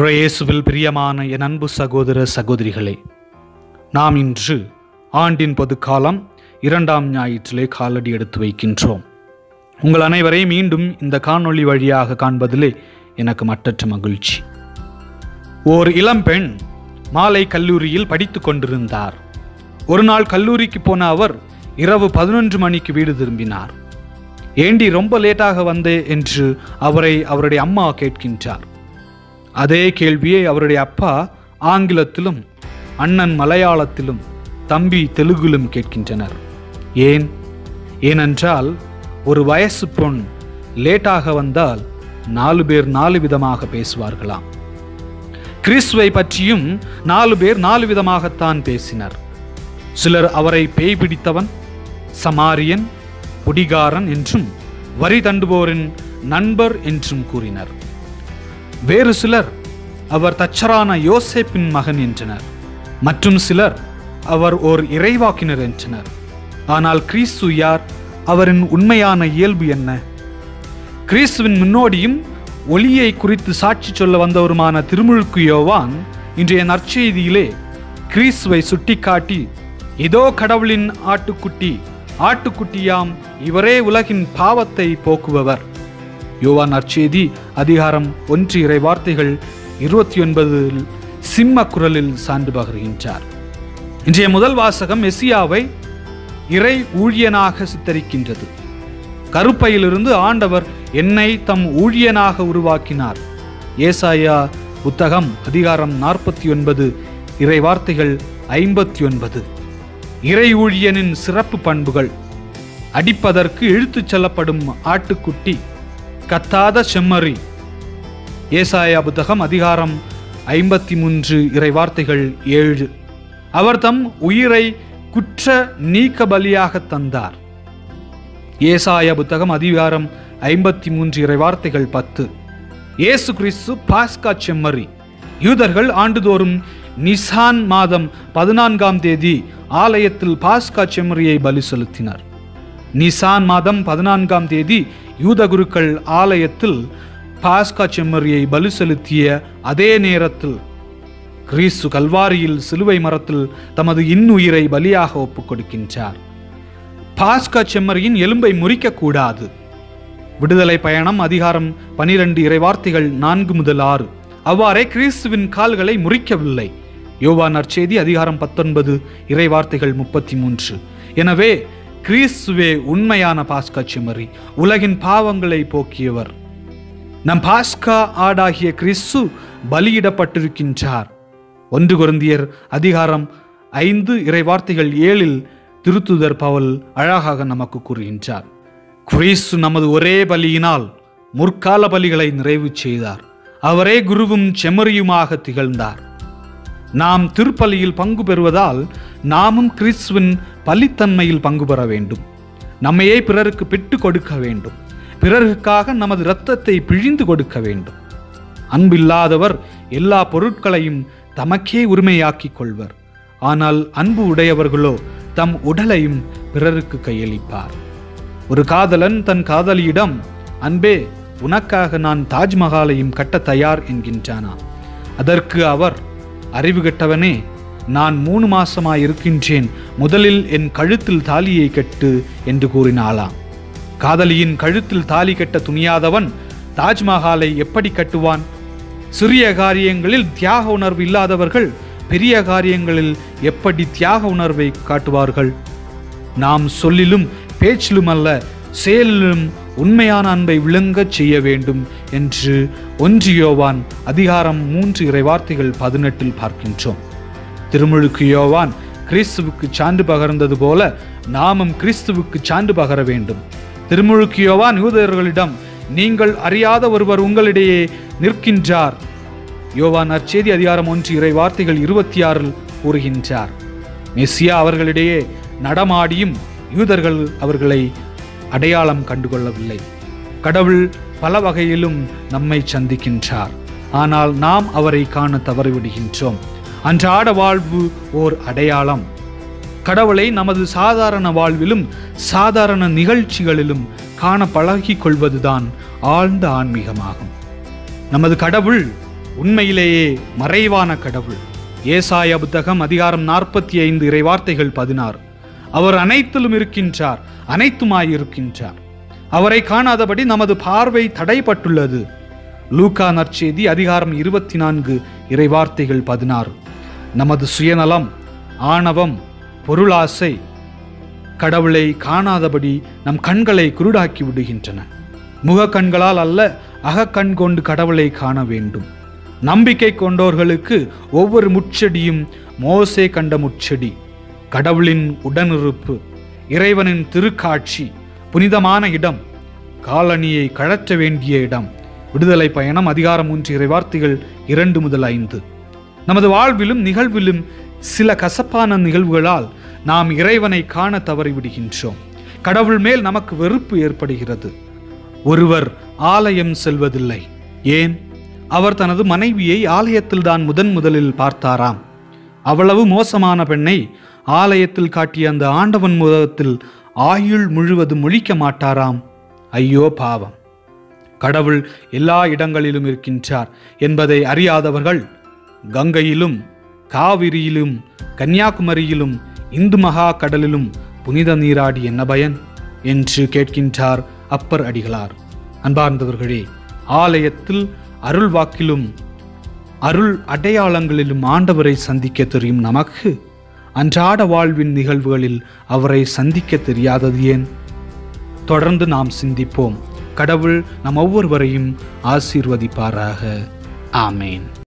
இயேசுவில் பிரியமான என் அன்பு சகோதர சகோதரிகளே நாம் இன்று ஆண்டின் பொதுக்காலம் இரண்டாம் ஞாயிற்றிலே காலடி எடுத்து வைக்கின்றோம் உங்கள் அனைவரை மீண்டும் இந்த காணொளி வழியாக காண்பதிலே எனக்கு மட்டற்ற மகிழ்ச்சி ஓர் இளம்பெண் மாலை கல்லூரியில் படித்துக் கொண்டிருந்தார் ஒரு நாள் கல்லூரிக்கு போன அவர் இரவு பதினொன்று மணிக்கு வீடு திரும்பினார் ஏண்டி ரொம்ப லேட்டாக வந்தே என்று அவரை அவருடைய அம்மா கேட்கின்றார் அதே கேள்வியை அவருடைய அப்பா ஆங்கிலத்திலும் அண்ணன் மலையாளத்திலும் தம்பி தெலுங்கிலும் கேட்கின்றனர் ஏன் ஏனென்றால் ஒரு வயசு பொன் லேட்டாக வந்தால் நாலு பேர் நாலு விதமாக பேசுவார்களாம் கிறிஸ்துவை பற்றியும் நாலு பேர் நாலு விதமாகத்தான் பேசினர் சிலர் அவரை பேய் பிடித்தவன் சமாரியன் குடிகாரன் என்றும் வரி தண்டுவோரின் நண்பர் என்றும் கூறினர் வேறு சிலர் அவர் தச்சரான யோசேப்பின் மகன் என்றனர் மற்றும் சிலர் அவர் ஓர் இறைவாக்கினர் என்றனர் ஆனால் கிறிஸ்து யார் அவரின் உண்மையான இயல்பு என்ன கிறிஸ்துவின் முன்னோடியும் ஒளியை குறித்து சாட்சி சொல்ல வந்தவருமான திருமுழுக்கு யோவான் இன்றைய நற்செய்தியிலே கிறிஸ்துவை சுட்டிக்காட்டி இதோ கடவுளின் ஆட்டுக்குட்டி ஆட்டுக்குட்டியாம் இவரே உலகின் பாவத்தை போக்குபவர் யோவான் நற்செய்தி அதிகாரம் ஒன்று இறை வார்த்தைகள் இருபத்தி ஒன்பதில் சிம்ம குரலில் சான்று பகர்கின்றார் இன்றைய முதல் வாசகம் மெசியாவை இறை ஊழியனாக சித்தரிக்கின்றது கருப்பையிலிருந்து ஆண்டவர் என்னை தம் ஊழியனாக உருவாக்கினார் ஏசாயா புத்தகம் அதிகாரம் நாற்பத்தி ஒன்பது இறை வார்த்தைகள் ஐம்பத்தி ஒன்பது இறை ஊழியனின் சிறப்பு பண்புகள் அடிப்பதற்கு இழுத்துச் செல்லப்படும் ஆட்டுக்குட்டி கத்தாத செம்மறி ஏசாயா புத்தகம் அதிகாரம் ஐம்பத்தி மூன்று இறை வார்த்தைகள் ஏழு அவர் தம் உயிரை குற்ற நீக்க பலியாக தந்தார் ஏசாயா புத்தகம் அதிகாரம் ஐம்பத்தி மூன்று இறை வார்த்தைகள் பத்து இயேசு கிறிஸ்து பாஸ்கா செம்மறி யூதர்கள் ஆண்டுதோறும் நிசான் மாதம் பதினான்காம் தேதி ஆலயத்தில் பாஸ்கா செம்மறியை பலி செலுத்தினர் நிசான் மாதம் பதினான்காம் தேதி யூத குருக்கள் ஆலயத்தில் பாஸ்கா செம்மறியை பலி செலுத்திய அதே நேரத்தில் கிறிஸ்து கல்வாரியில் சிலுவை மரத்தில் தமது இன்னுயிரை பலியாக ஒப்புக் கொடுக்கின்றார் பாஸ்கா செம்மறியின் எலும்பை முறிக்கக்கூடாது விடுதலை பயணம் அதிகாரம் பனிரெண்டு இறைவார்த்தைகள் நான்கு முதல் ஆறு அவ்வாறே கிறிஸ்துவின் கால்களை முறிக்கவில்லை யோவா நற்செய்தி அதிகாரம் பத்தொன்பது இறைவார்த்தைகள் முப்பத்தி மூன்று எனவே கிறிஸ்துவே உண்மையான பாஸ்கா செம்மறி உலகின் பாவங்களை போக்கியவர் நம் பாஸ்கா ஆடாகிய கிறிஸ்து பலியிடப்பட்டிருக்கின்றார் ஒன்று குருந்தியர் அதிகாரம் ஐந்து இறைவார்த்தைகள் ஏழில் திருத்துதர் பவுல் அழகாக நமக்கு கூறுகின்றார் கிறிஸ்து நமது ஒரே பலியினால் முற்கால பலிகளை நிறைவு செய்தார் அவரே குருவும் செம்மறியுமாக திகழ்ந்தார் நாம் திருப்பலியில் பங்கு பெறுவதால் நாமும் கிறிஸ்துவின் பலித்தன்மையில் பங்கு பெற வேண்டும் நம்மையே பிறருக்கு பிட்டு கொடுக்க வேண்டும் பிறருக்காக நமது இரத்தத்தை பிழிந்து கொடுக்க வேண்டும் அன்பில்லாதவர் எல்லா பொருட்களையும் தமக்கே உரிமையாக்கிக் கொள்வர் ஆனால் அன்பு உடையவர்களோ தம் உடலையும் பிறருக்கு கையளிப்பார் ஒரு காதலன் தன் காதலியிடம் அன்பே உனக்காக நான் தாஜ்மஹாலையும் கட்ட தயார் என்கின்றானா அதற்கு அவர் அறிவு கெட்டவனே நான் மூணு மாசமாய் இருக்கின்றேன் முதலில் என் கழுத்தில் தாலியை கட்டு என்று கூறினாளாம் காதலியின் கழுத்தில் தாலி கட்ட துணியாதவன் தாஜ்மஹாலை எப்படி கட்டுவான் சிறிய காரியங்களில் தியாக உணர்வு இல்லாதவர்கள் பெரிய காரியங்களில் எப்படி தியாக உணர்வை காட்டுவார்கள் நாம் சொல்லிலும் பேச்சிலும் அல்ல செயலிலும் உண்மையான அன்பை விளங்கச் செய்ய வேண்டும் என்று ஒன்று யோவான் அதிகாரம் மூன்று இறைவார்த்தைகள் பதினெட்டில் பார்க்கின்றோம் திருமுழுக்கு யோவான் கிறிஸ்துவுக்கு சான்று பகர்ந்தது போல நாமும் கிறிஸ்துவுக்கு சான்று பகர வேண்டும் திருமுழுக்கு யோவான் யூதர்களிடம் நீங்கள் அறியாத ஒருவர் உங்களிடையே நிற்கின்றார் யோவான் நற்செய்தி அதிகாரம் ஒன்று இறை வார்த்தைகள் இருபத்தி ஆறில் கூறுகின்றார் மெஸ்ஸியா அவர்களிடையே நடமாடியும் யூதர்கள் அவர்களை அடையாளம் கண்டுகொள்ளவில்லை கடவுள் பல வகையிலும் நம்மை சந்திக்கின்றார் ஆனால் நாம் அவரை காண தவறிவிடுகின்றோம் அன்றாட வாழ்வு ஓர் அடையாளம் கடவுளை நமது சாதாரண வாழ்விலும் சாதாரண நிகழ்ச்சிகளிலும் காண பழகிக் கொள்வதுதான் ஆழ்ந்த ஆன்மீகமாகும் நமது கடவுள் உண்மையிலேயே மறைவான கடவுள் ஏசாய புத்தகம் அதிகாரம் நாற்பத்தி ஐந்து இறைவார்த்தைகள் பதினாறு அவர் அனைத்திலும் இருக்கின்றார் அனைத்துமாயிருக்கின்றார் அவரை காணாதபடி நமது பார்வை தடைப்பட்டுள்ளது லூக்கா நற்செய்தி அதிகாரம் இருபத்தி நான்கு இறைவார்த்தைகள் பதினாறு நமது சுயநலம் ஆணவம் பொருளாசை கடவுளை காணாதபடி நம் கண்களை குருடாக்கி விடுகின்றன முக கண்களால் அல்ல அகக்கண் கொண்டு கடவுளை காண வேண்டும் நம்பிக்கை கொண்டோர்களுக்கு ஒவ்வொரு முச்செடியும் மோசே கண்ட முச்செடி கடவுளின் உடனிருப்பு இறைவனின் திருக்காட்சி புனிதமான இடம் காலணியை கழற்ற வேண்டிய இடம் விடுதலை பயணம் அதிகாரம் மூன்று இறைவார்த்தைகள் இரண்டு முதல் ஐந்து நமது வாழ்விலும் நிகழ்விலும் சில கசப்பான நிகழ்வுகளால் நாம் இறைவனை காண தவறிவிடுகின்றோம் கடவுள் மேல் நமக்கு வெறுப்பு ஏற்படுகிறது ஒருவர் ஆலயம் செல்வதில்லை ஏன் அவர் தனது மனைவியை ஆலயத்தில் தான் முதன் முதலில் பார்த்தாராம் அவ்வளவு மோசமான பெண்ணை ஆலயத்தில் காட்டிய அந்த ஆண்டவன் முகத்தில் ஆயுள் முழுவதும் ஒழிக்க மாட்டாராம் ஐயோ பாவம் கடவுள் எல்லா இடங்களிலும் இருக்கின்றார் என்பதை அறியாதவர்கள் கங்கையிலும் காவிரியிலும் கன்னியாகுமரியிலும் இந்து மகா கடலிலும் புனித நீராடி என்ன பயன் என்று கேட்கின்றார் அப்பர் அடிகளார் அன்பார்ந்தவர்களே ஆலயத்தில் அருள் வாக்கிலும் அருள் அடையாளங்களிலும் ஆண்டவரை சந்திக்க தெரியும் நமக்கு அன்றாட வாழ்வின் நிகழ்வுகளில் அவரை சந்திக்க தெரியாதது ஏன் தொடர்ந்து நாம் சிந்திப்போம் கடவுள் நம் ஒவ்வொருவரையும் ஆசீர்வதிப்பாராக ஆமேன்